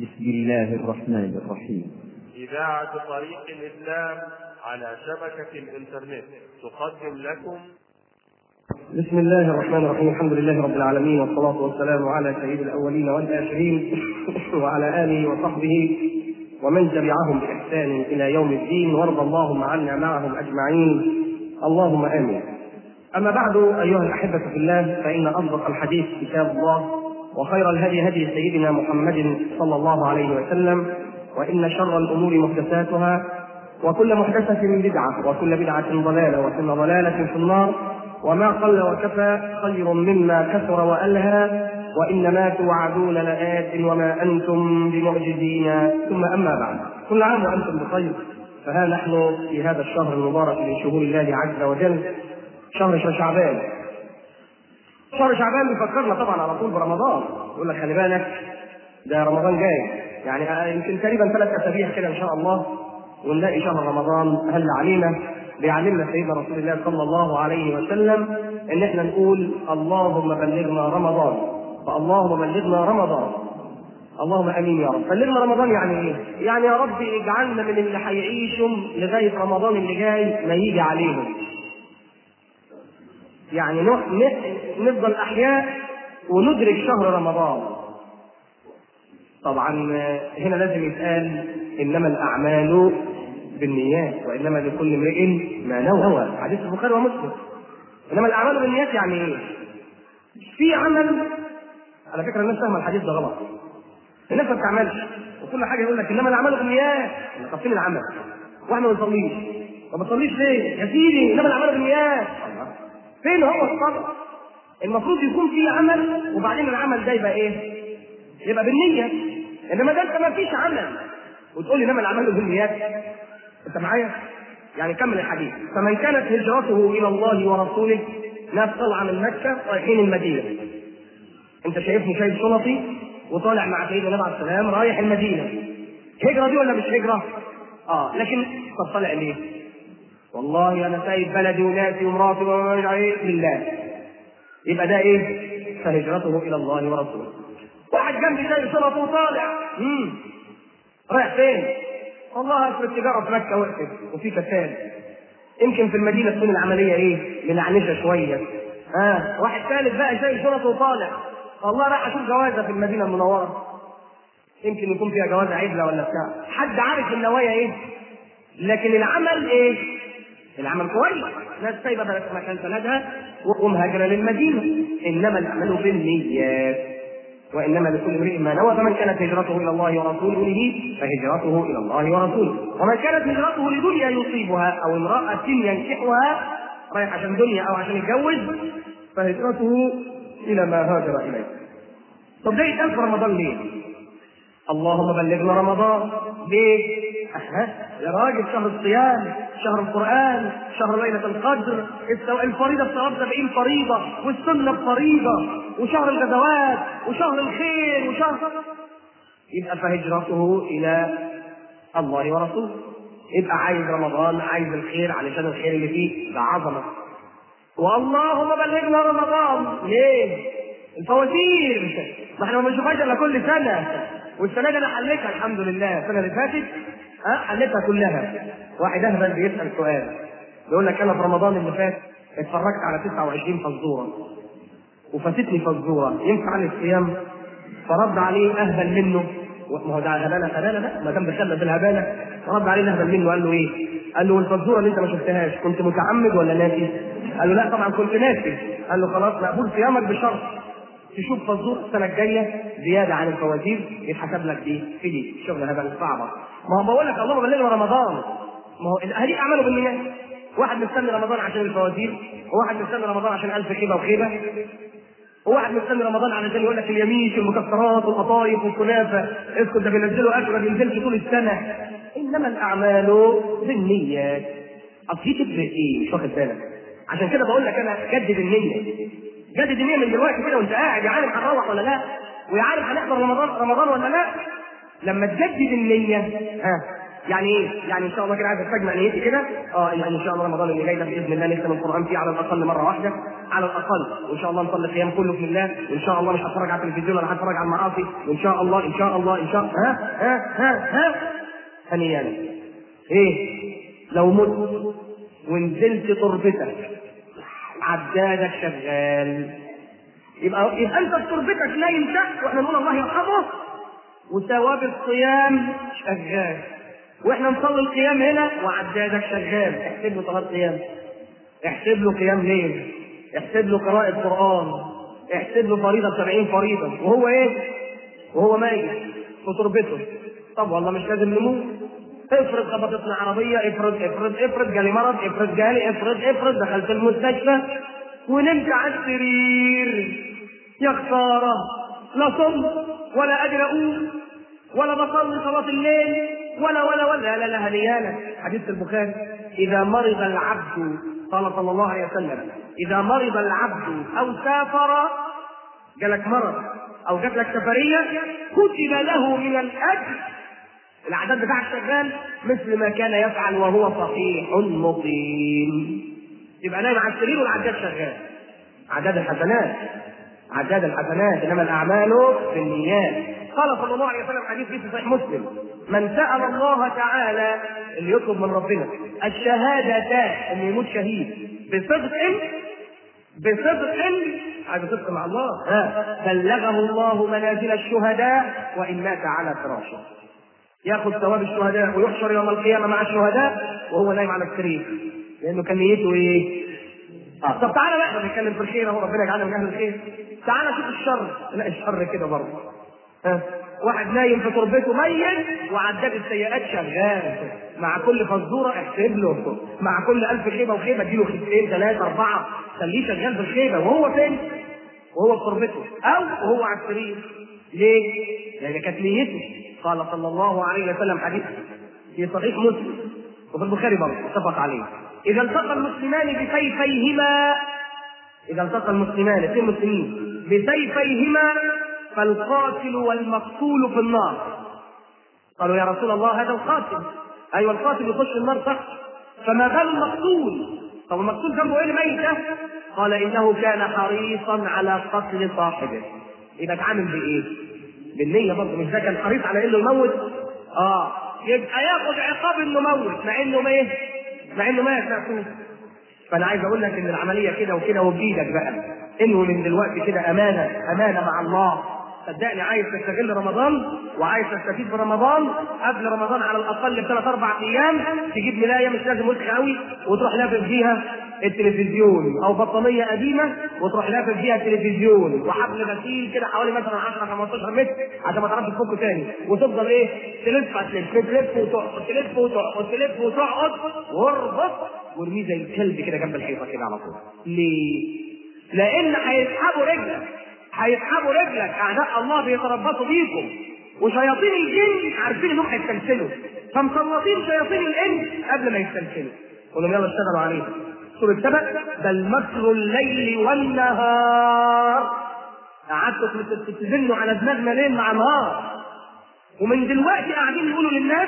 بسم الله الرحمن الرحيم إذاعة طريق الإسلام على شبكة الإنترنت تقدم لكم بسم الله الرحمن الرحيم الحمد لله رب العالمين والصلاة والسلام على سيد الأولين والآخرين وعلى آله وصحبه ومن تبعهم بإحسان إلى يوم الدين وارض اللهم عنا معهم أجمعين اللهم آمين أما بعد أيها الأحبة في الله فإن أصدق الحديث كتاب الله وخير الهدي هدي سيدنا محمد صلى الله عليه وسلم وإن شر الأمور محدثاتها وكل محدثة بدعة وكل بدعة ضلالة وكل ضلالة في النار وما قل وكفى خير مما كثر وألهى وإنما توعدون لآت وما أنتم بمعجزين ثم أما بعد كل عام وأنتم بخير فها نحن في هذا الشهر المبارك من شهور الله عز وجل شهر شعبان شهر شعبان بيفكرنا طبعا على طول برمضان يقول لك خلي بالك ده رمضان جاي يعني يمكن تقريبا ثلاث اسابيع كده ان شاء الله ونلاقي شهر رمضان هل علينا بيعلمنا سيدنا رسول الله صلى الله عليه وسلم ان احنا نقول اللهم بلغنا رمضان فاللهم بلغنا رمضان اللهم امين يا رب بلغنا رمضان يعني ايه؟ يعني يا رب اجعلنا من اللي هيعيشهم لغايه رمضان اللي جاي ما يجي عليهم يعني نفضل احياء وندرك شهر رمضان طبعا هنا لازم يتقال انما الاعمال بالنيات وانما لكل امرئ ما نوى حديث البخاري ومسلم انما الاعمال بالنيات يعني ايه؟ في عمل على فكره الناس فاهمه الحديث ده غلط الناس ما بتعملش وكل حاجه يقول لك انما الاعمال بالنيات طب فين العمل؟ واحنا ما بنصليش ما بتصليش ليه؟ يا سيدي انما الاعمال بالنيات فين هو الصبر؟ المفروض يكون في عمل وبعدين العمل ده يبقى ايه؟ يبقى بالنية انما ده انت ما فيش عمل وتقول لي انما العمل بالنيات انت معايا؟ يعني كمل الحديث فمن كانت هجرته الى الله ورسوله ناس طالعه من مكه رايحين المدينه انت شايفني شايف شنطي وطالع مع سيدنا النبي عليه السلام رايح المدينه هجره دي ولا مش هجره؟ اه لكن طب طالع ليه؟ والله انا سايب بلدي وناسي ومراتي ومش عارف لله يبقى ده ايه؟ فهجرته الى الله ورسوله. واحد جنبي زي شرطه وطالع امم رايح فين؟ والله اصل التجاره في مكه وقفت وفي كساد يمكن في المدينه تكون العمليه ايه؟ منعنشه شويه ها آه. واحد ثالث بقى زي شرطه وطالع والله رايح اشوف جوازه في المدينه المنوره يمكن يكون فيها جوازه عدله ولا بتاع حد عارف النوايا ايه؟ لكن العمل ايه؟ العمل كويس ناس سايبه مكان بلدها ومهاجره للمدينه انما الاعمال بالنيات وانما لكل امرئ ما نوى فمن كانت هجرته الى الله ورسوله فهجرته الى الله ورسوله ومن كانت هجرته لدنيا يصيبها او امراه ينكحها رايح عشان دنيا او عشان يتجوز فهجرته الى ما هاجر اليه طب ده يتقال في رمضان ليه؟ اللهم بلغنا رمضان ليه؟ أه. يا راجل شهر الصيام شهر القرآن شهر ليلة القدر الفريضة بثواب 70 فريضة والسنة بفريضة وشهر الغزوات وشهر الخير وشهر يبقى فهجرته إلى الله ورسوله يبقى عايز رمضان عايز الخير علشان الخير اللي فيه ده عظمة واللهم بلغنا رمضان ليه؟ الفواتير ما احنا ما بنشوفهاش الا كل سنة والسنة دي انا حليتها الحمد لله السنة اللي فاتت ها حليتها كلها واحد اهبل بيسال سؤال بيقول لك انا في رمضان اللي فات اتفرجت على 29 فزوره وفاتتني فزوره ينفع عن الصيام فرد عليه اهبل منه ما هو ده هباله هباله بقى ما دام دخلنا في الهباله فرد عليه الاهبل منه قال له ايه؟ قال له الفزوره اللي انت ما شفتهاش كنت متعمد ولا ناسي؟ قال له لا طبعا كنت ناسي قال له خلاص مقبول صيامك بشرط تشوف فزور السنه الجايه زياده عن الفوازير يتحسب لك دي في دي شغل هبل صعبه ما هو بقول لك اللهم بلغنا رمضان ما هو هذه اعماله بالنيات واحد مستني رمضان عشان الفوازير وواحد مستني رمضان عشان الف خيبه وخيبه وواحد مستني رمضان علشان يقول لك اليميش والمكسرات والقطايف والكنافه اسكت ده بينزلوا اكل ما بينزلش طول السنه انما الاعمال بالنيات اصل دي تفرق ايه مش واخد بالك عشان كده بقول لك انا جدد النيه جدد النيه من دلوقتي كده وانت قاعد يا عارف هنروح ولا لا ويا عارف هنحضر رمضان رمضان ولا لا لما تجدد النيه ها يعني ايه؟ يعني ان شاء الله كده عايز استجمع نيتي كده اه يعني ان شاء الله رمضان اللي جاي ده باذن الله نختم القران فيه على الاقل مره واحده على الاقل وان شاء الله نصلي القيام كله في الله وان شاء الله مش هتفرج على التلفزيون ولا هتفرج على المعاصي وان شاء الله ان شاء الله ان شاء الله ها ها ها ها هنيانا ايه؟ لو مت ونزلت تربتك عدادك شغال يبقى يبقى انت في تربتك نايم تحت واحنا نقول الله يرحمه وثواب الصيام شغال واحنا نصلي القيام هنا وعدادك شغال احسب له صلاه قيام احسب له قيام ليل احسب له قراءة قرآن احسب له فريضة 70 فريضة وهو ايه؟ وهو ميت في تربته طب والله مش لازم نموت افرض خبطتنا عربية افرض افرض افرض جالي مرض افرض جالي افرض افرض دخلت المستشفى ونمت على السرير يا خسارة لا صم ولا قادر اقوم ولا بصلي صلاة الليل ولا ولا ولا لا لا هنيانا حديث البخاري إذا مرض العبد قال صلى الله عليه وسلم إذا مرض العبد أو سافر جالك مرض أو جات لك سفرية كتب له من الأجر العدد بتاعك شغال مثل ما كان يفعل وهو صحيح مقيم يبقى نايم على السرير والعداد شغال عداد الحسنات عداد الحسنات انما الاعمال بالنيات قال صلى الله عليه وسلم حديث في صحيح مسلم من سال الله تعالى اللي يطلب من ربنا الشهادتان انه يموت شهيد بصدق بصدق عايز صدق مع الله ها بلغه الله منازل الشهداء وان مات على فراشه ياخذ ثواب الشهداء ويحشر يوم القيامه مع الشهداء وهو نايم على السرير لانه كان نيته ايه؟ اه طب تعالى بقى احنا بنتكلم في الخير اهو ربنا يجعلنا من اهل الخير تعالى شوف الشر لا الشر كده برضه ها واحد نايم في تربته ميت وعداد السيئات شغال مع كل فزوره احسب له مع كل ألف خيبه وخيبه اديله خيبتين ثلاثه اربعه خليه شغال في الخيبه وهو فين؟ وهو في تربته او وهو على السرير ليه؟ لان كانت نيته قال صلى الله عليه وسلم حديث في صحيح مسلم وفي البخاري برضه اتفق عليه اذا التقى المسلمان بسيفيهما اذا التقى المسلمان اثنين مسلمين بسيفيهما فالقاتل والمقتول في النار قالوا يا رسول الله هذا القاتل ايوه القاتل يخش النار صح فما بال المقتول طب المقتول جنبه ايه الميت ده؟ قال انه كان حريصا على قتل صاحبه يبقى اتعامل بايه؟ بالنية برضه مش ده كان حريص على انه يموت؟ اه يبقى ياخد عقاب انه موت مع انه ما ايه؟ مع انه مات مقتول فانا عايز اقول لك ان العمليه كده وكده وبايدك بقى انه من دلوقتي كده امانه امانه مع الله صدقني عايز تستغل رمضان وعايز تستفيد برمضان قبل رمضان على الاقل بثلاث اربع ايام تجيب ملايه مش لازم وسخ قوي وتروح لافف فيها التلفزيون او بطانيه قديمه وتروح لافف فيها التلفزيون وحبل غسيل كده حوالي مثلا 10 15 متر عشان ما تعرفش تفكه تاني وتفضل ايه تلف تلف تلف وتقعد تلف وتقعد تلف وتقعد واربط وارميه زي الكلب كده جنب الحيطه كده على طول ليه؟ لان هيسحبوا رجلك هيسحبوا رجلك اعداء الله بيتربصوا بيكم وشياطين الجن عارفين انهم هيستنسلوا فمسلطين شياطين الانس قبل ما يستنسلوا قولوا يلا اشتغلوا عليه سورة سبق بل مكر الليل والنهار قعدتوا تزنوا على دماغنا ليل مع نهار ومن دلوقتي قاعدين يقولوا للناس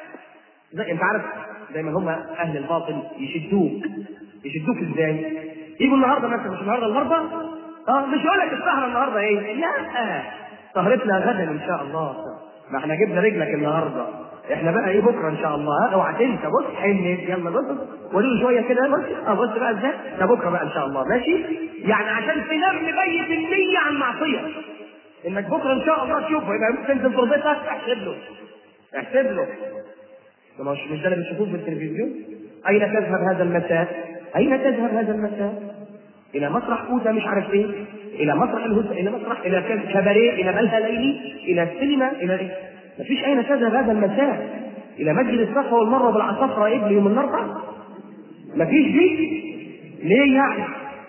زي انت عارف زي ما هم اهل الباطل يشدوك يشدوك ازاي؟ يجوا النهارده مثلا مش النهارده النهارده اه مش هقول لك السهره النهارده ايه؟ لا سهرتنا غدا ان شاء الله ما احنا جبنا رجلك النهارده احنا بقى ايه بكره ان شاء الله ها اوعى تنسى بص حن يلا بص وريله شويه كده بص اه بص بقى ازاي ده بكره بقى ان شاء الله ماشي يعني عشان تنام مبيت النيه عن معصيه انك بكره ان شاء الله تشوفه يبقى ممكن تنزل تربتك احسب له احسب له ده مش مش ده اللي بنشوفوه في التلفزيون اين تذهب هذا المساء؟ اين تذهب هذا المساء؟ الى مسرح اوزا مش عارف ايه الى مسرح الهدى الى مسرح الى كباريه الى ملهى ليلي الى السينما الى ايه مفيش اين تذهب هذا المساء الى مسجد الصفا والمروه بالعصافره ابن يوم النار مفيش دي ليه يعني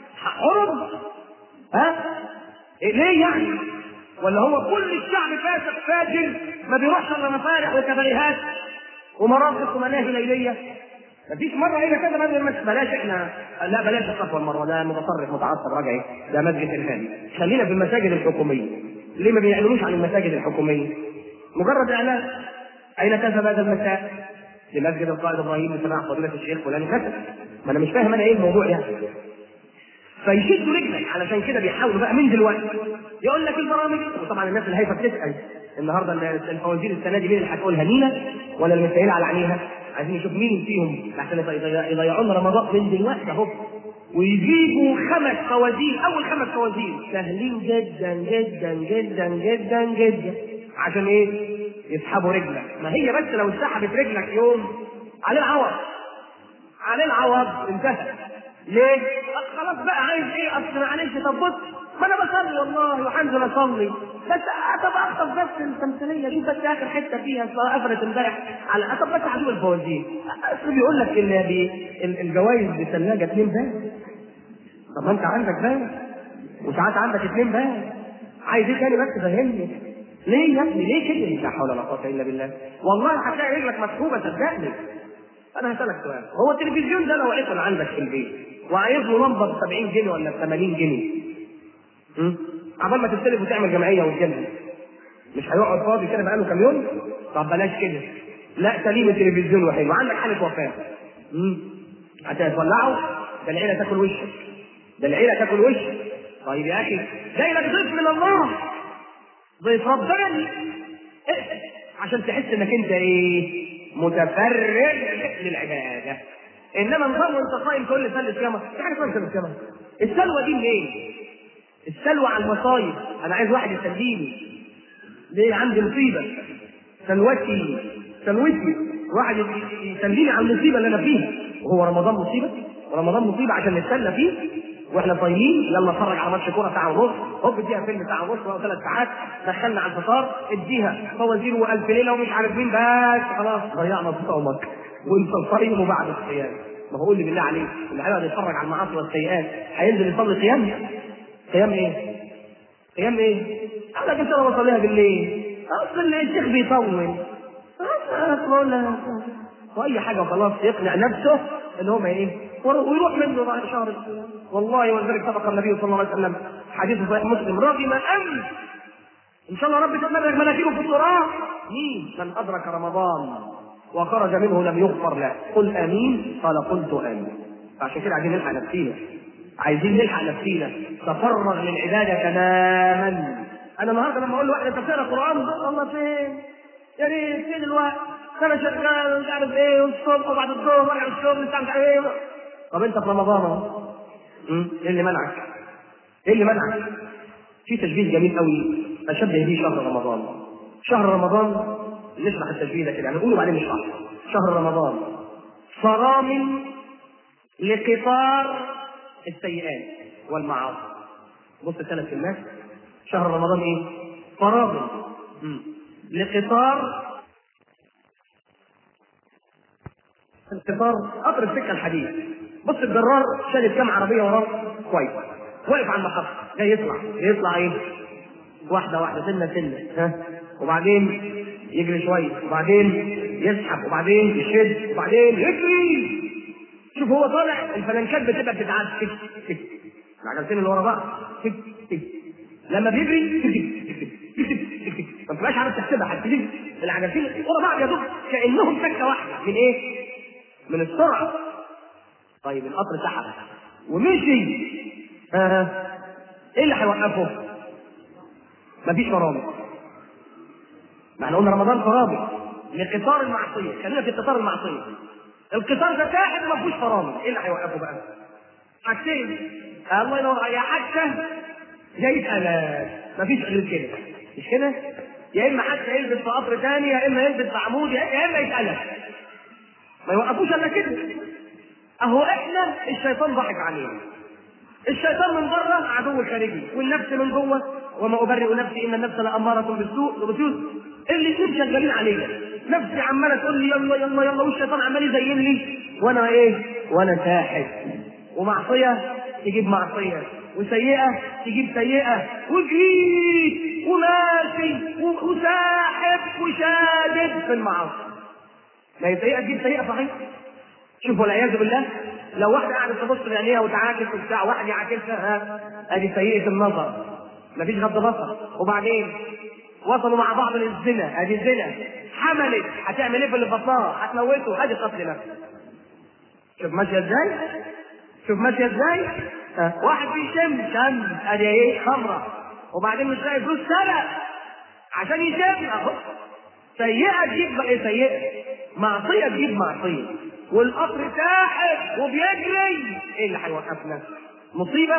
حرم ها إيه ليه يعني ولا هو كل الشعب فاسق فاجر ما بيروحش الا مفارح وكباريهات ومرافق ومناهي ليليه مفيش مره هنا كذا بدل المس بلاش احنا لا بلاش الصفوه المره ده متطرف متعصب رجعي ده مسجد الهادي خلينا في المساجد الحكوميه ليه ما بيعلنوش عن المساجد الحكوميه؟ مجرد اعلان اين تذهب هذا المساء؟ لمسجد القائد ابراهيم لسماع فضيله الشيخ فلان كذا ما انا مش فاهم انا ايه الموضوع يعني فيشدوا رجلك علشان كده بيحاولوا بقى من دلوقتي يقول لك البرامج وطبعا الناس الهايفه بتسال النهارده الفوازير السنه دي مين اللي هتقولها مينا ولا المسائله على عينيها عايزين نشوف مين فيهم عشان يضيع- يضيعوا لنا رمضان من دلوقتي اهو ويجيبوا خمس فوازير اول خمس فوازير سهلين جدا جدا جدا جدا جدا عشان ايه؟ يسحبوا رجلك ما هي بس لو سحبت رجلك يوم عليه العوض عليه العوض انتهى ليه؟ أه خلاص بقى عايز ايه اصل معلش طب بص ما انا بصلي والله وهنزل اصلي بس آه، طب اخطف بس التمثيليه دي بس اخر حته فيها اصل قفلت امبارح على آه، طب بس هجيب الفوازير اصل بيقول لك ان بي- ال- الجوائز بثلاجه اتنين بان طب ما انت عندك بان وساعات عندك اتنين بان عايز ايه تاني بس فهمني ليه يا ابني ليه كده لا حول ولا قوه الا بالله والله هتلاقي رجلك مسحوبه صدقني انا هسالك سؤال هو التلفزيون ده لو عطل عندك في البيت وعايز له لمبه ب 70 جنيه ولا ب 80 جنيه م? عبال ما تستلف وتعمل جمعيه وتجيبها مش هيقعد فاضي كده بقاله كام يوم طب بلاش كده لا سليم التلفزيون وحلو عندك حاله وفاه م? هتولعه ده العيله تاكل وشك ده العيله تاكل وشك طيب يا اخي جاي لك ضيف من الله ضيف رباني اقفل عشان تحس انك انت ايه متفرغ للعباده انما نظام وانت صايم تقول لي سلة ياما في حاجه اسمها سلة ياما السلوى دي منين؟ السلوى على المصايب انا عايز واحد يسليني ليه عندي مصيبه سلوتي سلوتي واحد يسليني على المصيبه اللي انا فيها وهو رمضان مصيبه ورمضان مصيبه عشان نتسلى فيه واحنا صايمين يلا نتفرج على ماتش كوره ساعه ونص هوب اديها فيلم ساعه ونص او ثلاث ساعات دخلنا على الفطار اديها فوازير والف ليله ومش عارف مين بس خلاص ضيعنا صومك وانت صايم وبعد الصيام ما هو قول لي بالله عليك اللي هيقعد يتفرج على المعاصي والسيئات هينزل يصلي قيام قيام ايه؟ قيام ايه؟ قال لك انت انا بصليها بالليل اصل الشيخ بيطول أقول واي حاجه وخلاص يقنع نفسه ان هو ما ايه ويروح منه بعد شهر الصيام والله ولذلك سبق النبي صلى الله عليه وسلم حديث صحيح مسلم رغم ان ان شاء الله رب تتمرغ مناخيره في التراب مين من ادرك رمضان وخرج منه لم يغفر له قل امين قال قلت امين عشان كده عايزين نلحق نفسينا عايزين نلحق نفسينا تفرغ للعباده تماما انا النهارده لما اقول لواحد انت بتقرا قران الله فين؟ يا ريت فين الوقت؟ انا شغال مش عارف ايه والصبح وبعد الظهر وارجع من الشغل مش عارف ايه طب انت في رمضان اهو أمم، ايه اللي منعك؟ ايه اللي منعك؟ في تشبيه جميل قوي اشبه به شهر رمضان شهر رمضان نشرح التشبيه ده كده يعني نقوله بعدين نشرح شهر رمضان صرام لقطار السيئات والمعاصي بص ثلاث كلمات شهر رمضان ايه؟ فراغ مم. لقطار القطار قطر السكه الحديد بص الجرار شايل كام عربيه وراه كويس واقف على المحطه جاي يطلع يطلع ايه؟ واحده واحده سنه سنه ها وبعدين يجري شويه وبعدين يسحب وبعدين يشد وبعدين يجري شوف هو طالع الفلنكات بتبقى بتتعاد تك تك العجلتين اللي ورا بعض تك تك لما بيجري تك تك تك تك تك ما بتبقاش عارف تحسبها حتى تيجي العجلتين ورا بعض يا دوب كانهم سكه واحده من ايه؟ من السرعه طيب القطر سحب ومشي آه. ايه اللي هيوقفه؟ مفيش فرامل ما احنا قلنا رمضان فرامل لقطار المعصيه خلينا في قطار المعصيه القطار ده ساحب ما فيهوش فرامل ايه اللي هيوقفه بقى؟ حاجتين الله ينور يا حاجه جاي الاف مفيش غير كده مش كده؟ يا اما حتى يلبس في قطر ثاني يا اما يلبس في عمود يا اما يتقلب ما يوقفوش الا كده اهو احنا الشيطان ضحك علينا الشيطان من بره عدو خارجي والنفس من جوه وما ابرئ نفسي ان النفس لاماره بالسوء بالسوء الاثنين شغالين علينا نفسي عماله تقول لي يلا يلا يلا والشيطان عمال يزين لي وانا ايه؟ وانا ساحب ومعصيه تجيب معصيه وسيئه تجيب سيئه وجريت وماشي و- وساحب وشادد في المعاصي ما هي سيئه تجيب سيئه صحيح شوف والعياذ بالله لو واحده قاعده تبص بعينيها وتعاكس وبتاع واحد يعاكسها ها ادي سيئه النظر مفيش غض بصر وبعدين وصلوا مع بعض للزنا ادي الزنا حملت هتعمل ايه في اللي في بطنها هتموته ادي قتل نفس شوف ماشيه ازاي شوف ماشيه ازاي ها. واحد بيشم شم ادي ايه خمره وبعدين مش لاقي فلوس سرق عشان يشم اهو سيئه تجيب ايه سيئه معصيه تجيب معصيه والقطر ساحب وبيجري ايه اللي هيوقفنا مصيبه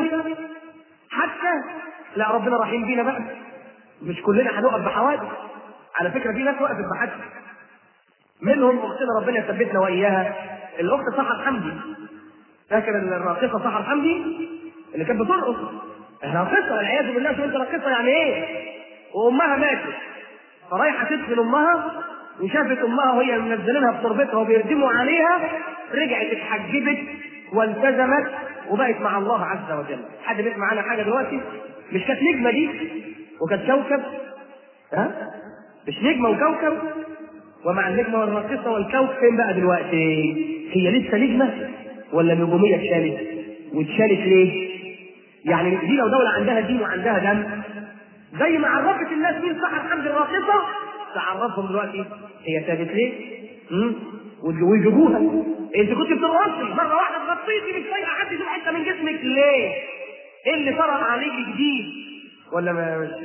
حتى لا ربنا رحيم بينا بقى مش كلنا هنقف بحوادث على فكره في ناس وقفت بحادث منهم اختنا ربنا يثبتنا واياها الاخت سحر حمدي فاكر الراقصه سحر حمدي اللي كانت بترقص راقصه والعياذ بالله شو انت راقصه يعني ايه وامها ماتت فرايحه تدفن امها وشافت امها وهي منزلينها في تربتها وبيردموا عليها رجعت اتحجبت والتزمت وبقت مع الله عز وجل حد بيسمع عنها حاجه دلوقتي مش كانت نجمه دي وكانت كوكب ها مش نجمه وكوكب ومع النجمه والراقصه والكوكب فين بقى دلوقتي هي لسه نجمه ولا النجوميه اتشالت واتشالت ليه يعني دي لو دوله عندها دين وعندها دم زي ما عرفت الناس مين سحر حمد الراقصه تعرفهم دلوقتي هي ثابت ليه؟ امم ويجيبوها انت كنت بترقصي مره واحده اتغطيتي مش طايقه حد يشوف حته من جسمك ليه؟ ايه اللي طرأ عليك جديد؟ ولا ما مش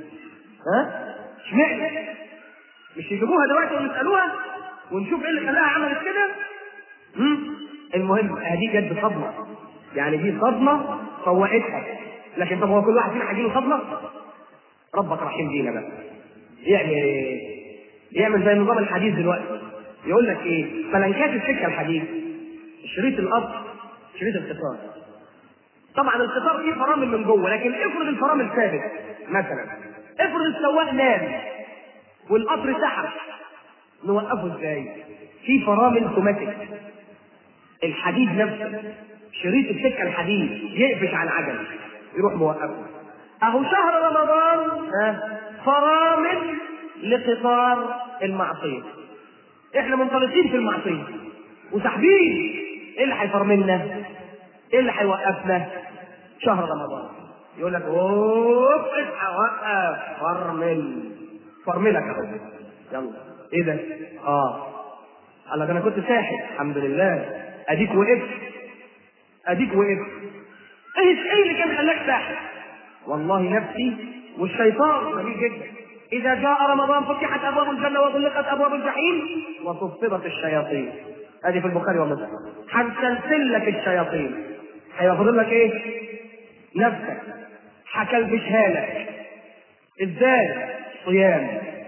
ها؟ اشمعنى؟ مش يجيبوها دلوقتي ونسالوها ونشوف ايه اللي خلاها عملت كده؟ امم المهم دي جت بصدمه يعني دي صدمه فوقتها لكن طب هو كل واحد فينا هيجيله صدمه؟ ربك رحيم بينا بقى يعمل ايه؟ يعمل زي نظام الحديث دلوقتي يقول لك ايه؟ فلنكات السكه الحديث شريط القطر شريط القطار طبعا القطار فيه فرامل من جوه لكن افرض الفرامل ثابت مثلا افرض السواق نام والقطر سحب نوقفه ازاي؟ في فرامل اوتوماتيك الحديد نفسه شريط السكه الحديد يقفش على العجل يروح موقفه اهو شهر رمضان ها فرامل لقطار المعصيه احنا منطلقين في المعصيه وساحبين ايه اللي هيفرملنا؟ ايه اللي هيوقفنا؟ شهر رمضان يقول لك اوف اصحى وقف فرمل فرملك اهو يلا ايه ده؟ اه قال لك انا كنت ساحب الحمد لله اديك وقفت اديك وقفت ايه ايه اللي كان خلاك ساحب؟ والله نفسي والشيطان جميل جدا إذا جاء رمضان فتحت أبواب الجنة وغلقت أبواب الجحيم وصفدت الشياطين هذه في البخاري ومسلم هنسلسل لك الشياطين هيبقى فاضل لك إيه؟ نفسك هكلبشها لك إزاي؟ صيام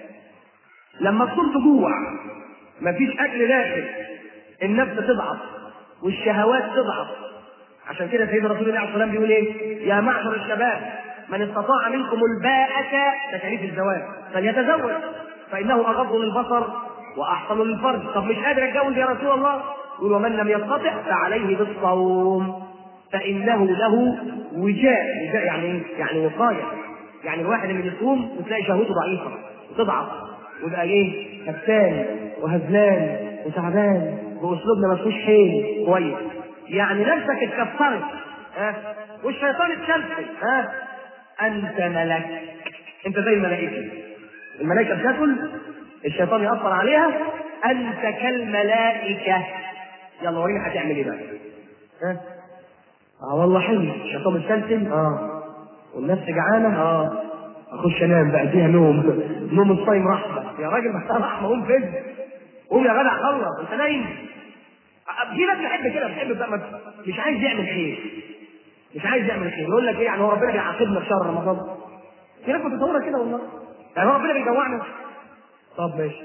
لما تصوم تجوع مفيش أكل داخل النفس تضعف والشهوات تضعف عشان كده سيدنا رسول الله عليه الصلاه والسلام بيقول ايه؟ يا معشر الشباب من استطاع منكم الباءة تكاليف الزواج فليتزوج فإنه أغض للبصر وأحسن للفرج طب مش قادر أتجوز يا رسول الله يقول ومن لم يستطع فعليه بالصوم فإنه له وجاء وجاء يعني إيه؟ يعني وقاية يعني الواحد اللي بيصوم وتلاقي شهوته ضعيفة وتضعف ويبقى ايه؟ هفتان وهزلان وتعبان بأسلوبنا ما فيهوش حيل كويس يعني نفسك اتكسرت ها والشيطان اتسلسل ها انت ملك انت زي الملائكه الملائكه بتاكل الشيطان ياثر عليها انت كالملائكه يلا وريني هتعمل ايه بقى ها اه والله حلو الشيطان متسلسل اه والنفس جعانه اه اخش انام بقى فيها نوم نوم الصايم رحمه يا راجل ما رحمه قوم فين قوم يا جدع خلص انت نايم في ناس بتحب كده بتحب بقى مش عايز يعمل خير مش عايز يعمل خير يقول لك ايه يعني هو ربنا بيعاقبنا في شهر رمضان في ناس بتتصورها كده والله يعني هو ربنا بيجوعنا طب ماشي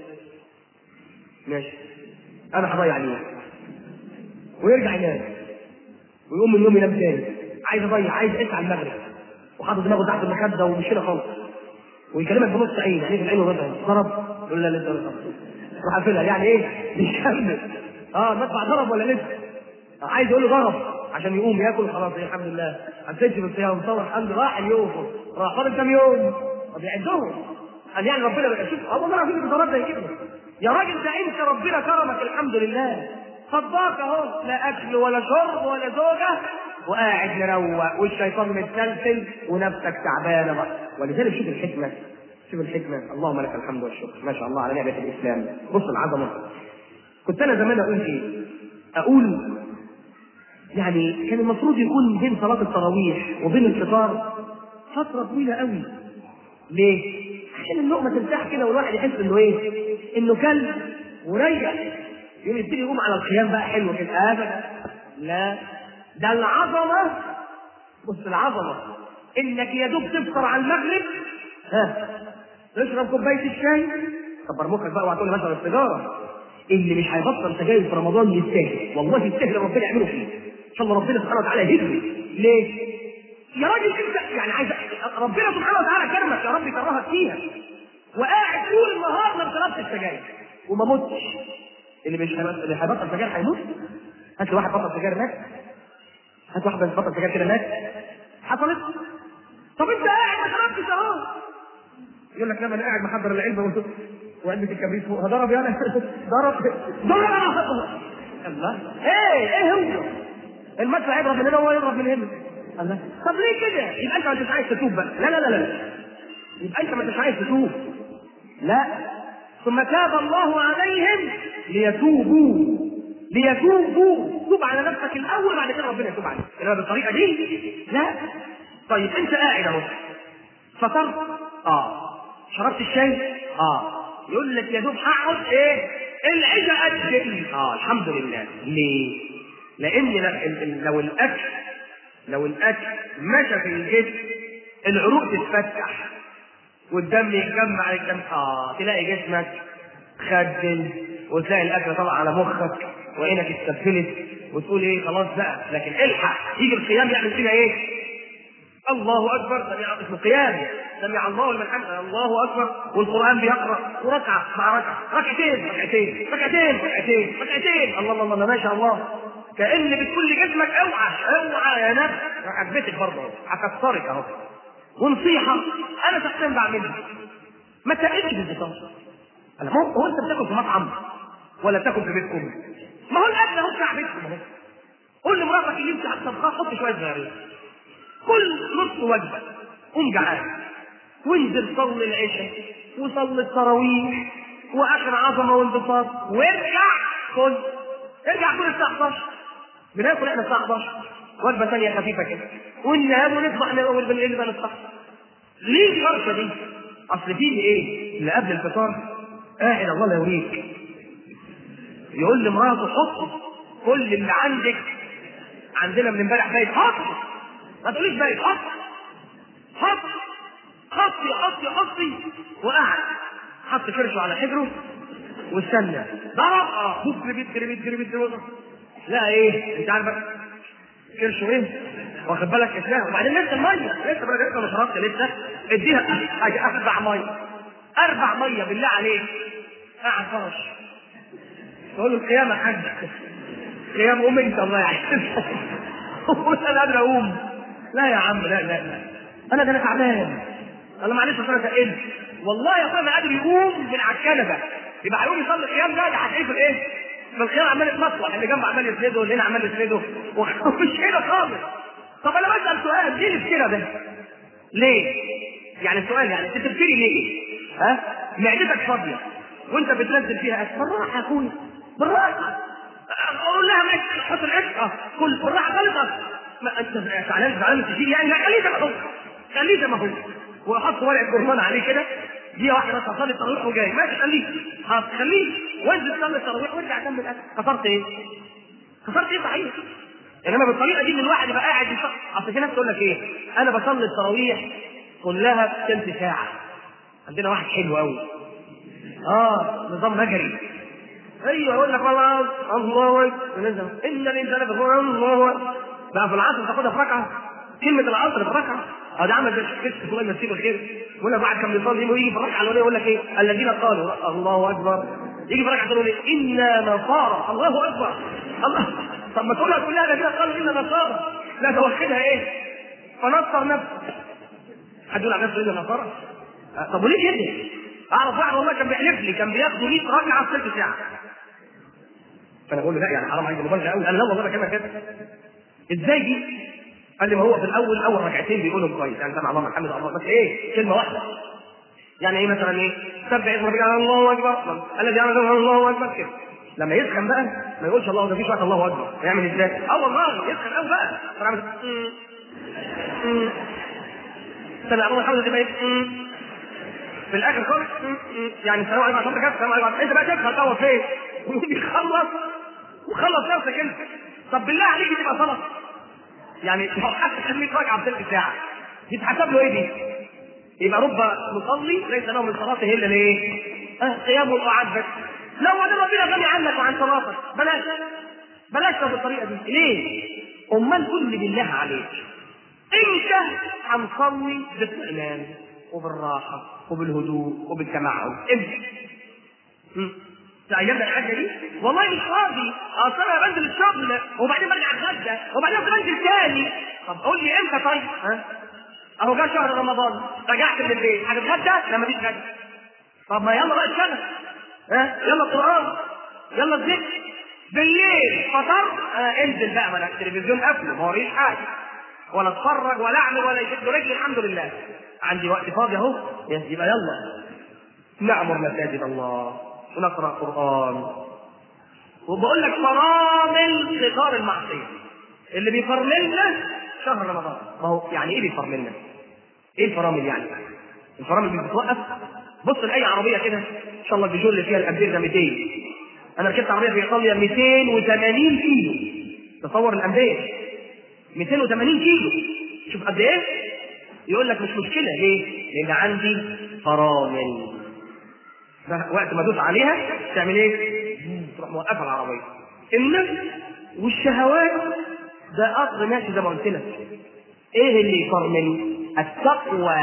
ماشي انا هضيع اليوم ويرجع ينام ويقوم من النوم ينام تاني عايز اضيع عايز اسعى المغرب وحاطط دماغه تحت المخده ومش هنا خالص ويكلمك بنص عين يعني في العين وضعه ضرب يقول لا لسه لسه روح قافلها يعني ايه بيكمل اه المدفع ضرب ولا لسه عايز يقول له ضرب عشان يقوم ياكل خلاص إيه الحمد لله هتمشي بالصيام صور الحمد لله راح اليوم راح فاضل كام يوم طب يعدهم قال يعني ربنا بقى شوف اه والله العظيم بضرب زي كده يا راجل ده انت ربنا كرمك الحمد لله صداك اهو لا اكل ولا شرب ولا زوجه وقاعد مروق والشيطان متسلسل ونفسك تعبانه بقى ولذلك شوف الحكمه شوف الحكمه اللهم لك الحمد والشكر ما شاء الله على نعمه الاسلام بص العظمه كنت انا زمان اقول ايه؟ اقول يعني كان المفروض يكون بين صلاه التراويح وبين الفطار فتره طويله قوي ليه؟ عشان اللقمه ترتاح كده والواحد يحس انه ايه؟ انه كل وريح يوم يبتدي يقوم على القيام بقى حلو كده ابدا لا ده العظمه بص العظمه انك يا دوب تفطر على المغرب ها تشرب كوبايه الشاي كبر مخك بقى وهتقول لي مثلا السيجاره اللي مش هيبطل سجاير في رمضان يستاهل والله يستاهل ربنا يعمله فيه ان شاء الله ربنا سبحانه وتعالى يهدي ليه؟ يا راجل انت يعني عايز ربنا سبحانه وتعالى كرمك يا رب كرهك فيها وقاعد طول النهار ما بتشربش السجاير وما متش اللي مش هيبطل اللي هيبطل سجاير هيموت هات لي واحد بطل سجاير مات هات واحد بطل سجاير كده مات حصلت طب انت قاعد ما شربتش اهو يقول لك لا ما انا قاعد محضر العلبه و- وعلبه الكبريت فوق ضرب يعني ضرب ضرب الله ايه ايه هو المدفع يضرب من هنا وهو يضرب من هنا الله طب ليه كده؟ يبقى انت ما انتش عايز تتوب بقى لا لا لا لا يبقى انت ما انتش عايز تتوب لا ثم تاب الله عليهم ليتوبوا ليتوبوا توب على نفسك الاول بعد كده ربنا يتوب عليك انما بالطريقه دي لا طيب انت قاعد اهو فطرت اه شربت الشاي اه يقول لك يا دوب هقعد ايه العشاء اجل اه الحمد لله ليه لان ل- ال- ال- لو الاكل لو الاكل مشى في الجسم العروق تتفتح والدم يتجمع الدم اه تلاقي جسمك خدل وتلاقي الاكل طلع على مخك وعينك اتسفلت وتقول ايه خلاص بقى لكن الحق يجي القيام يعمل فينا ايه؟ الله اكبر سمع اسم القيام سمع الله لمن حمده الله اكبر والقران بيقرا وركعه مع ركعه ركعتين ركعتين ركعتين ركعتين ركعتين الله الله الله ما شاء الله كان بكل جسمك اوعى اوعى يا نفس عجبتك برضه هكسرك اهو ونصيحه انا شخصيا بعملها ما تقلش بالفطار انا هو هو انت بتاكل في مطعم ولا بتاكل في بيتكم؟ ما هو الاكل اهو بتاع بيتكم اهو قول لمراتك اللي انت هتطبخها حط شويه صغيرين كل نص وجبه قوم جعان وانزل صلي العشاء وصلي التراويح واخر عظمه وانبساط وارجع كل ارجع كل الساعه 11 بناكل احنا الساعه 11 وجبه ثانيه خفيفه كده وننام ونصبح نقول بالليل بقى نصبح ليه الفرصه دي؟ اصل في ايه؟ اللي قبل الفطار قاعد الله لا يوريك يقول لمراته حط كل اللي عندك عندنا من امبارح بايت حط ما تقوليش بايت حط حط حطي حطي حطي وقعد حط كرشه على حجره واستنى ضرب اه بوك ربيت ربيت ربيت ربيت لا ايه انت عارف بقى كرشه ايه واخد بالك اسلام وبعدين لسه الميه لسه بقى لسه ما شربت لسه اديها حاجه اربع ميه اربع ميه بالله عليك قاعد فرش تقول له القيامه حاج قيام قوم انت الله يعينك انا قادر اقوم لا يا عم لا لا لا انا ده انا تعبان انا معلش اصل انا تقلت والله يا اخويا ما قادر يقوم من على الكنبه يبقى هيقوم يصلي القيام ده ده هتلاقيه في الايه؟ في الخير عمال يتمطوح اللي جنبه عمال يسنده واللي هنا عمال يسنده ومش كده خالص طب انا بسال سؤال ليه الكده ده؟ ليه؟ يعني السؤال يعني انت بتبتدي ليه؟ ها؟ معدتك فاضيه وانت بتنزل فيها اكل بالراحه يا اخويا بالراحه اقول لها ماشي حط العشق اه كل بالراحه خالص ما انت زعلان زعلان من تشيل يعني لا خليه زي ما هو خليه زي ما هو وحط ورقه جرمان عليه كده دي واحده بس هصلي التراويح وجاي ماشي خليه خلاص خليه وانزل صلي التراويح وارجع كمل اكل خسرت ايه؟ خسرت ايه صحيح؟ انما بالطريقه دي ان الواحد يبقى قاعد يصلي اصل في ناس تقول لك ايه؟ انا بصلي التراويح كلها ثلث ساعه عندنا واحد حلو قوي اه نظام مجري ايوه يقول لك والله الله اكبر ونزل ان الانسان كفور الله أكبر. بقى في العصر تاخدها في ركعه كلمه العصر في ركعه اه ده عمل زي الشيخ الله يمسيه الخير يقول لك واحد كان بيصلي ويجي في الركعه الاولانيه يقول لك ايه الذين قالوا الله اكبر يجي في الركعه الثانيه يقول ايه انا نصارى الله اكبر الله طب ما تقولها كلها الذين قالوا انا نصارى لا ده واخدها ايه فنصر نفسه حد يقول على نفسه انا نصارى آه، طب وليه كده؟ اعرف واحد والله كان بيحلف لي كان بياخد 100 ركعه في ثلث ساعه فانا بقول له لا يعني حرام عليك مبالغه قوي انا لا والله بكلمك كده ازاي دي؟ قال لي ما هو في الاول اول ركعتين بيقولوا كويس يعني سمع الله محمد الله بس ايه كلمه واحده يعني ايه مثلا ايه؟ سبح اسم ربك الله اكبر الذي عمل الله اكبر كده لما يسخن بقى ما يقولش الله ده في شويه الله اكبر يعمل ازاي؟ اه والله يسخن قوي بقى فعمل سمع الله الحمد لله في الاخر خالص يعني السلام عليكم ورحمه الله السلام عليكم انت بقى تدخل تقوى فين؟ ويخلص وخلص نفسك انت طب بالله عليك دي تبقى صلاه يعني لو حتى كان 100 ركعه بتلت ساعه يتحسب له ايه دي؟ يبقى رب مصلي ليس له من صلاته الا الايه؟ آه قيام وقعاد بس لو ده ربنا غني عنك وعن صلاتك بلاش بلاش بالطريقه دي ليه؟ امال قول لي بالله عليك انت هنصلي باطمئنان وبالراحه وبالهدوء وبالتمعن انت تعجبنا الحاجه دي؟ والله مش فاضي اصل انا بنزل الشغل وبعدين برجع اتغدى وبعدين بنزل تاني طب قول لي امتى طيب؟ ها؟ اهو جه شهر رمضان رجعت من البيت هتتغدى؟ لا مفيش غدا طب ما يلا بقى الشغل ها؟ يلا القران يلا الذكر بالليل فطر آه انزل بقى ما التلفزيون قافله ما وريش حاجه ولا اتفرج ولا اعمل ولا يشد رجلي الحمد لله عندي وقت فاضي اهو يبقى يلا نعمر مساجد الله ونقرا قران وبقول لك فرامل صغار المعصيه اللي بيفرملنا شهر رمضان ما هو يعني ايه بيفرملنا؟ ايه الفرامل يعني؟ الفرامل دي بتوقف بص لاي عربيه كده ان شاء الله البيجو اللي فيها الامبير ده 200 انا ركبت عربيه في ايطاليا 280 كيلو تصور الامبير 280 كيلو شوف قد ايه؟ يقول لك مش مشكله ليه؟ لان عندي فرامل وقت ما ادوس عليها تعمل ايه؟ تروح موقفه العربيه النفس والشهوات ده قطر ماشي زي ما قلت لك ايه اللي يفرمل؟ التقوى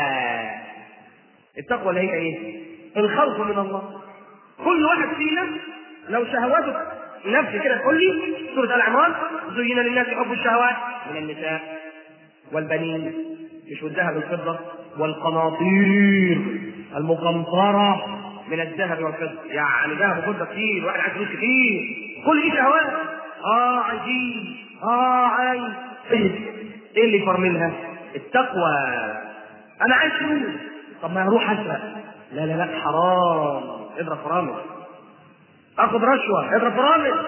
التقوى اللي هي ايه؟ الخوف من الله كل واحد فينا لو شهواته نفسي كده تقول لي سورة آل عمران زين للناس حب الشهوات من النساء والبنين مش والذهب والفضة والقناطير المقنطرة من الذهب والفضة يعني ذهب وفضة كتير واحد عايز فلوس كتير كل دي شهوات اه عايزين اه عايز ايه اللي يفرملها؟ التقوى انا عايز فلوس طب ما اروح اسرق لا لا لا حرام اضرب فرامل اخذ رشوه اضرب فرامل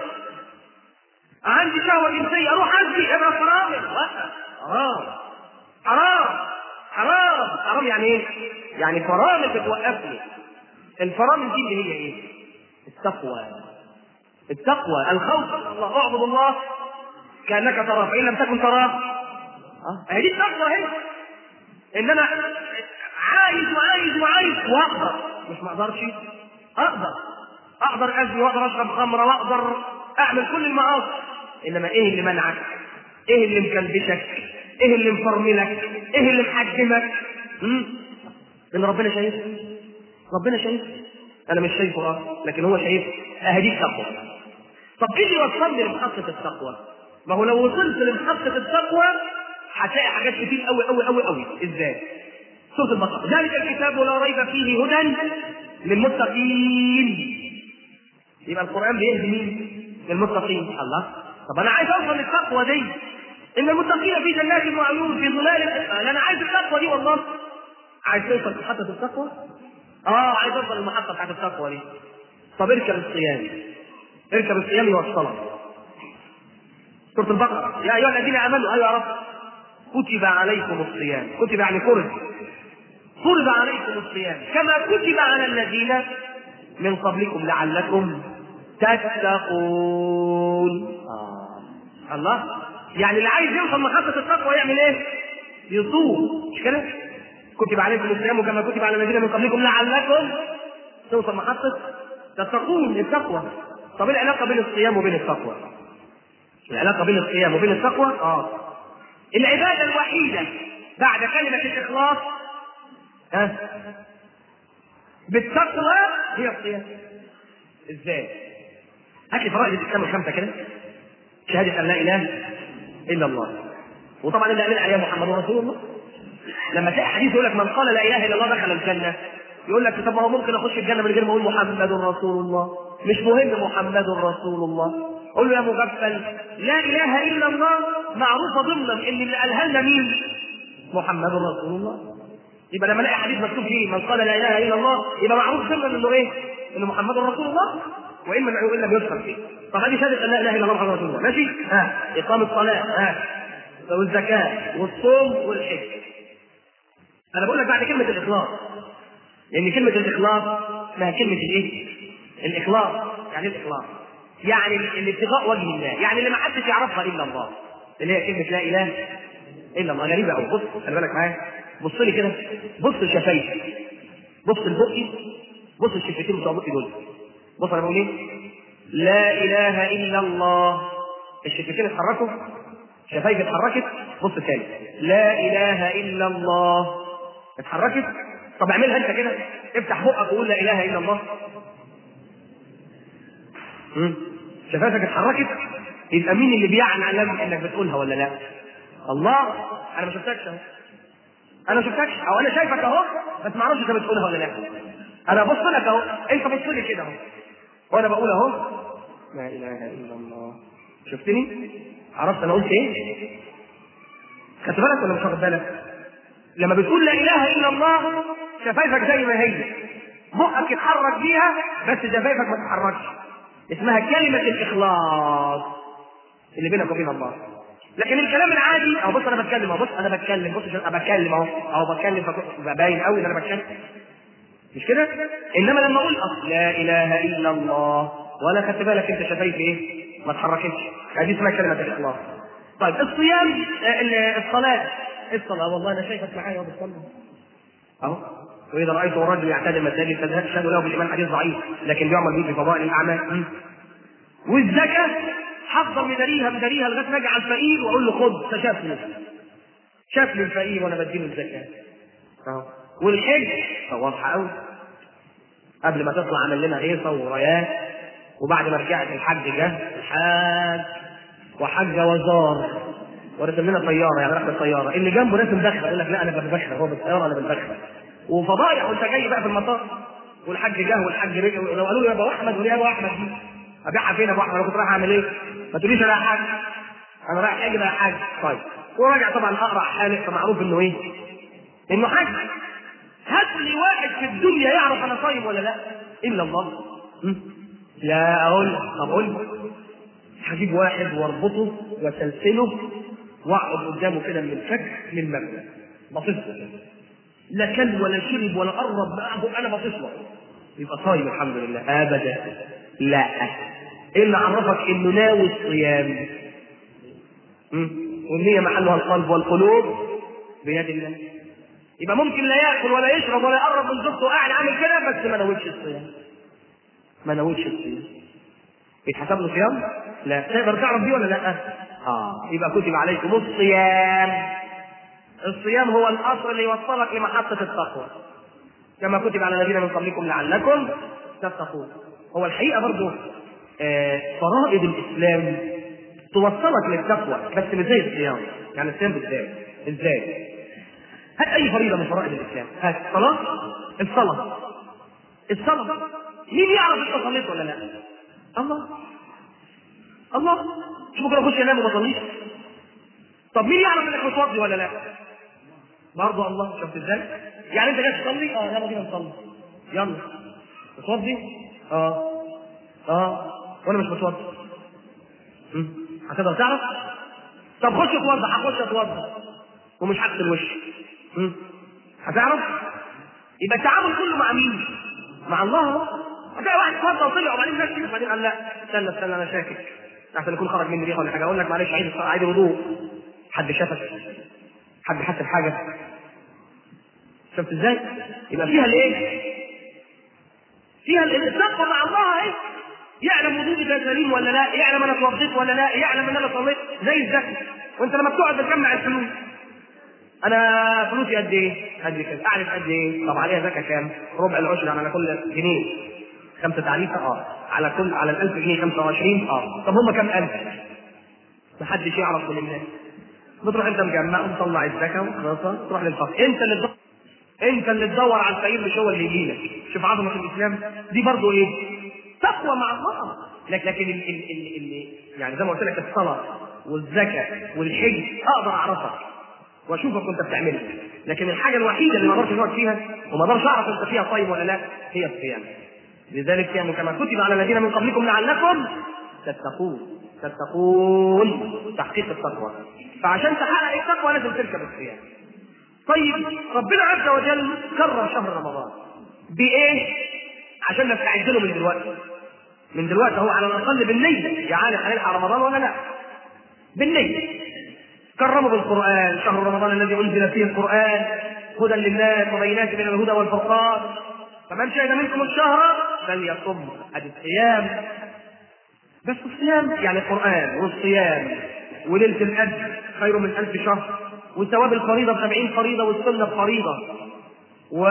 عندي شهوه جنسيه اروح ازني اضرب فرامل حرام حرام حرام حرام يعني ايه؟ يعني فرامل بتوقفني الفرامل دي اللي هي ايه؟ التقوى التقوى الخوف من الله اعبد الله كانك تراه فان لم تكن تراه اه هي دي التقوى اهي ان انا عايز وعايز وعايز واقدر مش ما اقدرش اقدر اقدر ازني واقدر اشرب خمره واقدر اعمل كل المعاصي انما ايه اللي منعك؟ ايه اللي مكلبشك؟ ايه اللي مفرملك؟ ايه اللي محجمك؟ ان ربنا شايف ربنا شايف انا مش شايفه اه لكن هو شايف اهدي التقوى طب ايه اللي وصلني لمحطه التقوى؟ ما هو لو وصلت لمحطه التقوى هتلاقي حاجات كتير قوي قوي قوي قوي ازاي؟ سورة البقرة ذلك الكتاب لا ريب فيه هدى للمتقين يبقى القرآن بيهدي مين؟ للمتقين الله طب أنا عايز أوصل للتقوى دي إن المتقين في جنات وعيون في ظلال أنا عايز التقوى دي والله عايز توصل لمحطة التقوى؟ آه عايز أوصل للمحطة بتاعت التقوى دي طب اركب الصيام اركب الصيام يوصلك سورة البقرة يا أيها الذين آمنوا أيها رب كتب عليكم الصيام كتب يعني فرض فرض عليكم الصيام كما كتب على الذين من قبلكم لعلكم تتقون آه. الله يعني اللي عايز يوصل محطة التقوى يعمل ايه؟ يصوم مش كده؟ كتب عليكم الصيام كما كتب على الذين من قبلكم لعلكم توصل محطة تتقون التقوى طب ايه العلاقة بين الصيام وبين التقوى؟ العلاقة بين الصيام وبين التقوى اه العبادة الوحيدة بعد كلمة الإخلاص ها بالتقوى هي الصيام ازاي؟ هات لي فرائض الاسلام الخمسه كده شهاده ان لا اله الا الله وطبعا اللي قال عليها محمد رسول الله لما تلاقي حديث يقول لك من قال لا اله الا الله دخل الجنه يقول لك طب ما هو ممكن اخش الجنه من غير ما اقول محمد رسول الله مش مهم محمد رسول الله قول له يا مغفل لا اله الا الله معروفه ضمنا ان اللي قالها لنا مين؟ محمد رسول الله يبقى لما الاقي حديث مكتوب فيه من قال لا اله الا الله يبقى معروف سرا انه ايه؟ انه محمد رسول الله وان من وان لم يذكر فيه طب هذه شهاده ان لا اله الا الله محمد رسول الله ماشي؟ ها اقام الصلاه ها والزكاه والصوم والحج انا بقول لك بعد كلمه الاخلاص لان كلمه الاخلاص اسمها كلمه الايه؟ الاخلاص يعني ايه الاخلاص؟ يعني الابتغاء وجه الله يعني اللي ما حدش يعرفها الا الله اللي هي كلمه لا اله الا الله غريبه قوي بص خلي بالك معايا بص لي كده بص لشفايفي بص لبقي بص الشفتين بتوع بقي دول بص انا بقول ايه؟ لا اله الا الله الشفتين اتحركوا شفايفي اتحركت بص تاني لا اله الا الله اتحركت طب اعملها انت كده افتح بقك وقول لا اله الا الله مم. شفايفك اتحركت يبقى مين اللي بيعلم انك بتقولها ولا لا؟ الله انا ما شفتكش اهو انا ما شفتكش او انا شايفك اهو بس ما اعرفش انت بتقولها ولا لا انا ببص لك اهو انت بص لي كده اهو وانا بقول اهو لا اله الا الله شفتني؟ عرفت انا قلت ايه؟ خدت بالك ولا مش واخد بالك؟ لما بتقول لا اله الا الله شفايفك زي ما هي بقك يتحرك بيها بس شفايفك ما تتحركش اسمها كلمة الإخلاص اللي بينك وبين الله لكن الكلام العادي اهو بص انا بتكلم اهو بص انا بتكلم بص انا بتكلم اهو اهو بتكلم فك- باين قوي ان انا بتكلم مش كده؟ انما لما اقول أصل لا اله الا الله ولا خدت بالك انت شفايفي ايه؟ ما اتحركتش هذه اسمها كلمة الإخلاص طيب الصيام آه، ال- الصلاة الصلاة والله انا شايفك معايا وهو بتصلي اهو واذا رايت الرجل يعتاد المساجد فاشهد له بالايمان حديث ضعيف لكن بيعمل به في فضائل الاعمال م. والزكاه حفظا مداريها مداريها لغايه ما اجي على الفقير واقول له خد فشافني شافني الفقير وانا بديله الزكاه اهو والحج واضحه قوي قبل ما تطلع عمل لنا هيصه ورايات وبعد ما رجعت الحج جه الحاج وحج وزار ورسم لنا طياره يعني رحله طياره اللي جنبه راسم بخره يقول لك لا انا ببخر هو بالطياره انا بالبخره وفضايح وانت جاي بقى في المطار والحاج جه والحاج رجع لو قالوا لي يا ابو احمد وليه يا ابو احمد دي ابيعها فين يا ابو احمد انا كنت رايح اعمل ايه؟ ما تقوليش انا حاج انا رايح حاج بقى حاج طيب وراجع طبعا اقرع حالق فمعروف انه ايه؟ انه حاج هات لي واحد في الدنيا يعرف انا صايم ولا لا الا الله م? لا اقول طب قول لي. هجيب واحد واربطه وسلسله واقعد قدامه كده من الفجر للمغرب باصص له لا كل ولا شرب ولا قرب معه انا باصص له يبقى صايم الحمد لله ابدا لا ايه اللي عرفك انه ناوي الصيام م? والنية محلها القلب والقلوب بيد الله يبقى ممكن لا ياكل ولا يشرب ولا يقرب من زوجته وقاعد عامل كده بس ما نويتش الصيام ما نويتش الصيام يتحسب له صيام؟ لا تقدر تعرف دي ولا لا؟ اه يبقى كتب عليكم الصيام الصيام هو الاصل اللي يوصلك لمحطة التقوى كما كتب على الذين من قبلكم لعلكم تتقون هو الحقيقة برضه آه فرائض الإسلام توصلك للتقوى بس مش زي الصيام يعني الصيام بالذات ازاي؟ هات أي فريضة من فرائض الإسلام هات الصلاة الصلاة الصلاة مين يعرف انت صليت ولا لا؟ الله الله مش ممكن اخش انام وما اصليش طب مين يعرف انك بتصلي ولا لا؟ برضه الله شفت ازاي؟ يعني انت جاي تصلي؟ اه يلا بينا نصلي يلا تصلي؟ اه اه وانا مش بتوضى أمم. هتقدر تعرف؟ طب خش اتوضى هخش اتوضى ومش هغسل وشي أمم. هتعرف؟ يبقى التعامل كله مع مين؟ مع الله اهو هتلاقي واحد اتوضى وطلع وبعدين ماشي وبعدين قال لا استنى استنى انا شاكك عشان يكون خرج مني ريحه ولا حاجه اقول لك معلش عيد عيد الوضوء حد شافك حد حس بحاجه شفت ازاي؟ يبقى فيها الايه؟ فيها ال- التقوى مع الله اهي يعلم وضوءي ده سليم ولا لا؟ يعلم انا اتوضيت ولا لا؟ يعلم ان انا صليت زي الزكاه وانت لما بتقعد بتجمع الفلوس انا فلوسي قد ايه؟ قد كده اعرف قد ايه؟ طب عليها زكاه كام؟ ربع العشر يعني على كل جنيه خمسة تعريفة اه على كل على ال 1000 جنيه 25 اه طب هم كام ألف؟ محدش يعرف من الناس بتروح انت مجمع ومطلع الزكاه وخلاص تروح للفقير انت اللي تدور انت اللي تدور على الفقير مش هو اللي يجي لك شوف عظمه الاسلام دي برضه ايه؟ تقوى مع الله لكن لكن ال ال ال ال يعني زي ما قلت لك الصلاه والزكاه والحج اقدر اعرفك واشوفك وانت بتعملها لكن الحاجه الوحيده اللي ما اقدرش اقعد فيها وما اقدرش اعرف انت فيها صايم ولا لا هي الصيام لذلك يعني كما كتب على الذين من قبلكم لعلكم تتقون تتقون تحقيق التقوى فعشان تحقق التقوى لازم تركب الصيام طيب ربنا عز وجل كرر شهر رمضان بايه عشان نستعد له من دلوقتي من دلوقتي هو على الاقل بالنيه يعني هنلحق رمضان ولا لا بالنيه كرموا بالقران شهر رمضان الذي انزل فيه القران هدى للناس وبينات من الهدى والفرقان فمن شهد منكم الشهر فليصم ادي الصيام بس الصيام يعني القرآن والصيام وليلة الأجر خير من ألف شهر وثواب الفريضة بسبعين فريضة والسنة بفريضة و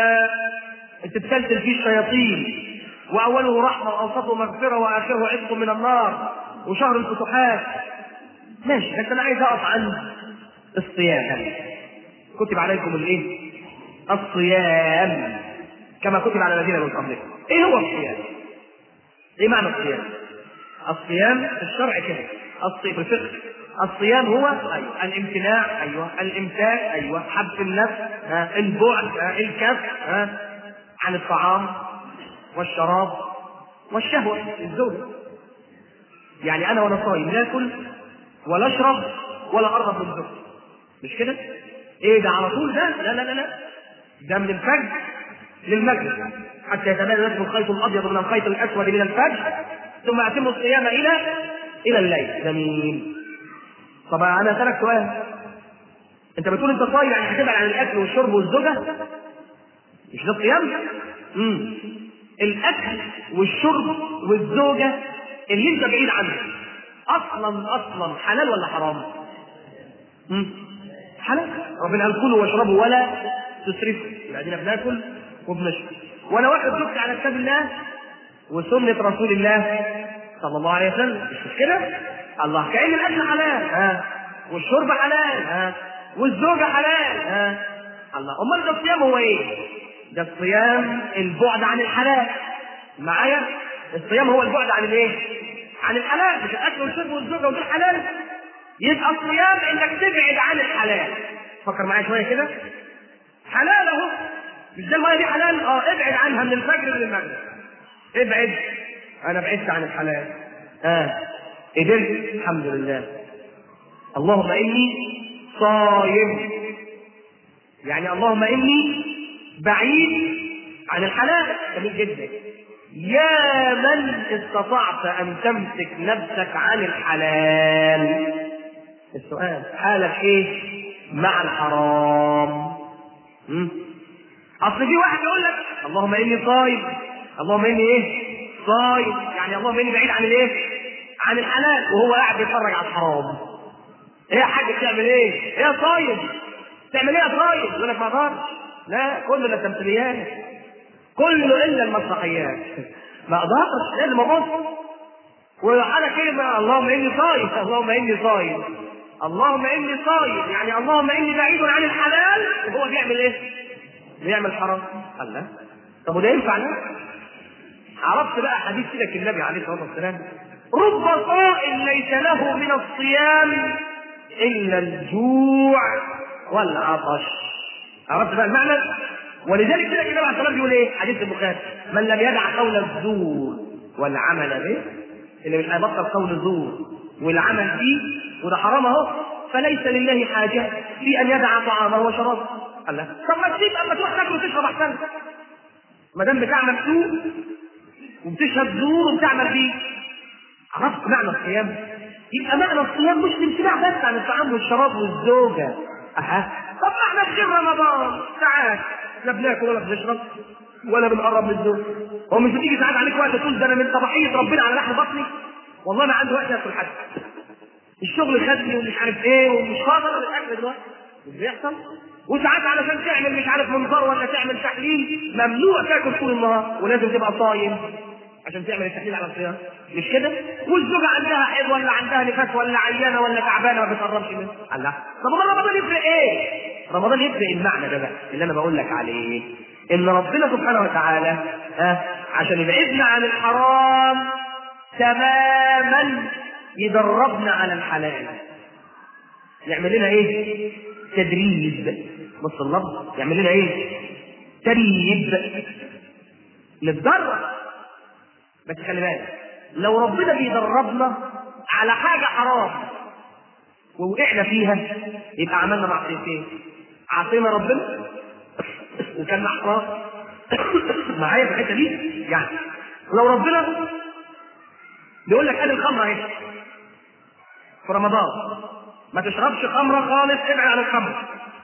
تتسلسل فيه الشياطين وأوله رحمة وأوسطه مغفرة وآخره عتق من النار وشهر الفتوحات ماشي بس أنا عايز أقف عن الصيام كتب عليكم الإيه؟ الصيام كما كتب على الذين من قبلكم إيه هو الصيام؟ إيه معنى الصيام؟ الصيام في الشرع كده الصيام في الفقه الصيام هو أيوة. الامتناع ايوه الامساك ايوه حبس النفس ها. البعد ها. الكف ها. عن الطعام والشراب والشهوه الزوجه يعني انا وانا صايم لا اكل ولا اشرب ولا اقرب من زوجتي مش كده؟ ايه ده على طول ده؟ لا لا لا لا ده من الفجر للمغرب حتى يتبين لكم الخيط الابيض من الخيط الاسود من الفجر ثم اتموا الصيام الى الى الليل جميل طب انا اسالك سؤال انت بتقول انت صايم يعني هتبعد عن الاكل والشرب والزوجه مش ده الصيام؟ امم الاكل والشرب والزوجه اللي انت بعيد عنها اصلا اصلا حلال ولا حرام؟ امم حلال ربنا قال كلوا واشربوا ولا تسرفوا يبقى ادينا بناكل وبنشرب وانا واحد دكت على كتاب الله وسنة رسول الله صلى الله عليه وسلم مش كده؟ الله كأن الأكل حلال ها والشرب حلال ها والزوجة حلال ها الله أمال ده الصيام هو إيه؟ ده الصيام البعد عن الحلال معايا؟ الصيام هو البعد عن الإيه؟ عن الحلال مش الأكل والشرب والزوجة ودول حلال يبقى الصيام إنك تبعد عن الحلال فكر معايا شوية كده حلال أهو مش ده المية دي حلال؟ اه ابعد عنها من الفجر للمغرب ابعد انا بعدت عن الحلال اه قدرت الحمد لله اللهم اني صايم يعني اللهم اني بعيد عن الحلال جميل جدا يا من استطعت ان تمسك نفسك عن الحلال السؤال حالك ايه مع الحرام م? اصل في واحد يقول لك اللهم اني صايم اللهم اني ايه صايم يعني اللهم اني بعيد عن الايه عن الحلال وهو قاعد بيتفرج على الحرام ايه يا حاج بتعمل ايه ايه يا صايم تعمل ايه يا صايم يقول لك ما اقدرش لا كله ده تمثيليات كله الا المسرحيات ما اقدرش لازم ابص وعلى كلمه اللهم اني صايم اللهم اني صايم اللهم اني صايم يعني اللهم اني بعيد عن الحلال وهو بيعمل ايه؟ بيعمل حرام الله طب وده ينفع ده؟ عرفت بقى حديث كده النبي عليه الصلاه والسلام رب صائم ليس له من الصيام الا الجوع والعطش عرفت بقى المعنى ولذلك كده النبي عليه الصلاه والسلام بيقول ايه حديث البخاري من لم يدع قول الزور والعمل به اللي مش هيبطل قول الزور والعمل فيه وده حرام اهو فليس لله حاجه في ان يدع طعامه وشرابه الله طب ما تسيب اما تروح تاكل وتشرب احسن ما دام بتعمل سوء وبتشهد زور وبتعمل بيه عرفت معنى الصيام يبقى معنى الصيام مش الامتناع بس عن الطعام والشراب والزوجه اها طب ما احنا في غير رمضان ساعات لا بناكل ولا بنشرب ولا بنقرب من الزوج هو مش بتيجي ساعات عليك وقت تقول ده انا من صباحيه ربنا على لحم بطني والله ما عندي وقت اكل حد الشغل خدني ومش عارف ايه ومش قادر الاكل دلوقتي مش بيحصل وساعات علشان تعمل مش عارف منظار ولا تعمل تحليل ممنوع تاكل طول النهار ولازم تبقى صايم عشان تعمل التحليل على الصيام مش كده؟ والزوجه عندها حيض ولا عندها نفاس ولا عيانه ولا تعبانه ما بتقربش منها الله طب امال رمضان يفرق ايه؟ رمضان يفرق المعنى ده بقى اللي انا بقول لك عليه ان ربنا سبحانه وتعالى ها عشان يبعدنا عن الحرام تماما يدربنا على الحلال يعمل لنا ايه؟ تدريب نص اللفظ يعمل لنا ايه؟ تريب نتدرب بس خلي بالك لو ربنا بيدربنا على حاجه حرام ووقعنا فيها يبقى عملنا معصيتين عصينا ربنا وكان حرام معايا في الحته دي يعني لو ربنا بيقول لك ادي الخمره اهي في رمضان ما تشربش خمره خالص ابعد عن الخمر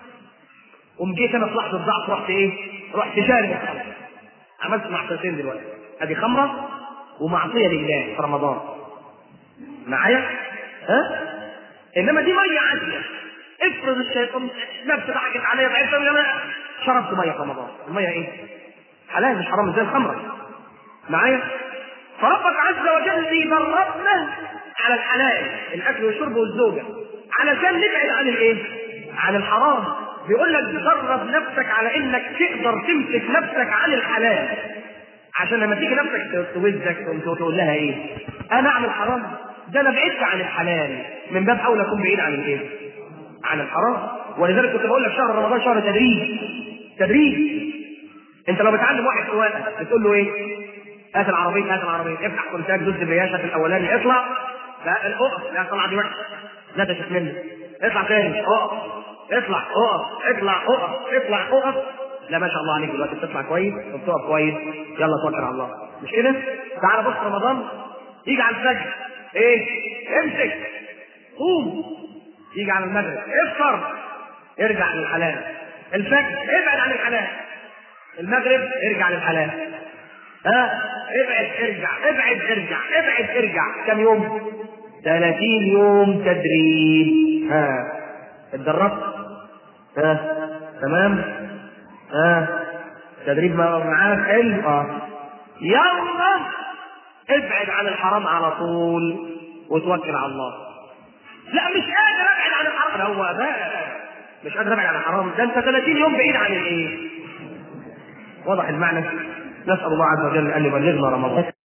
قوم جيت انا في لحظه ضعف رحت ايه؟ رحت شارب الخمر عملت معصيتين دلوقتي ادي خمره ومعصيه لله في رمضان معايا؟ ها؟ انما دي ميه عاديه افرض الشيطان نفسي ضحكت عليا ضعفت انا شربت ميه في رمضان الميه ايه؟ حلال مش حرام زي الخمره معايا؟ فربك عز وجل بيدربنا على الحلال الاكل والشرب والزوجه علشان نبعد عن الايه؟ عن الحرام بيقول لك درب نفسك على انك تقدر تمسك نفسك عن الحلال عشان لما تيجي نفسك توزك تقوم تقول لها ايه؟ انا اعمل حرام ده انا بعدت عن الحلال من باب اولى اكون بعيد عن الايه؟ عن الحرام ولذلك كنت بقول لك شهر رمضان شهر تدريب تدريب انت لو بتعلم واحد سواقه بتقول له ايه؟ هات العربيه هات العربيه افتح كونتاك دوس الرياشه في الاولاني اطلع لا اقف لا طلع دي وحشه لا ده شوف مني اطلع تاني اقف اطلع اقف اطلع اقف اطلع اقف لا ما شاء الله عليك دلوقتي بتطلع كويس وبتقف كويس يلا توكل على الله مش كده؟ تعالى بص رمضان يجي على الفجر ايه؟ امسك قوم يجي على المغرب افطر ارجع للحلال الفجر ابعد عن الحلال المغرب ارجع للحلال ها ابعد ارجع ابعد ارجع ابعد ارجع كم يوم 30 يوم تدريب ها اتدربت ها تمام ها تدريب معاك حلو اه يلا ابعد عن الحرام على طول وتوكل على الله لا مش قادر ابعد عن الحرام هو بقى مش قادر ابعد عن الحرام ده انت 30 يوم بعيد عن الايه واضح المعنى نسال الله عز وجل ان يبلغنا رمضان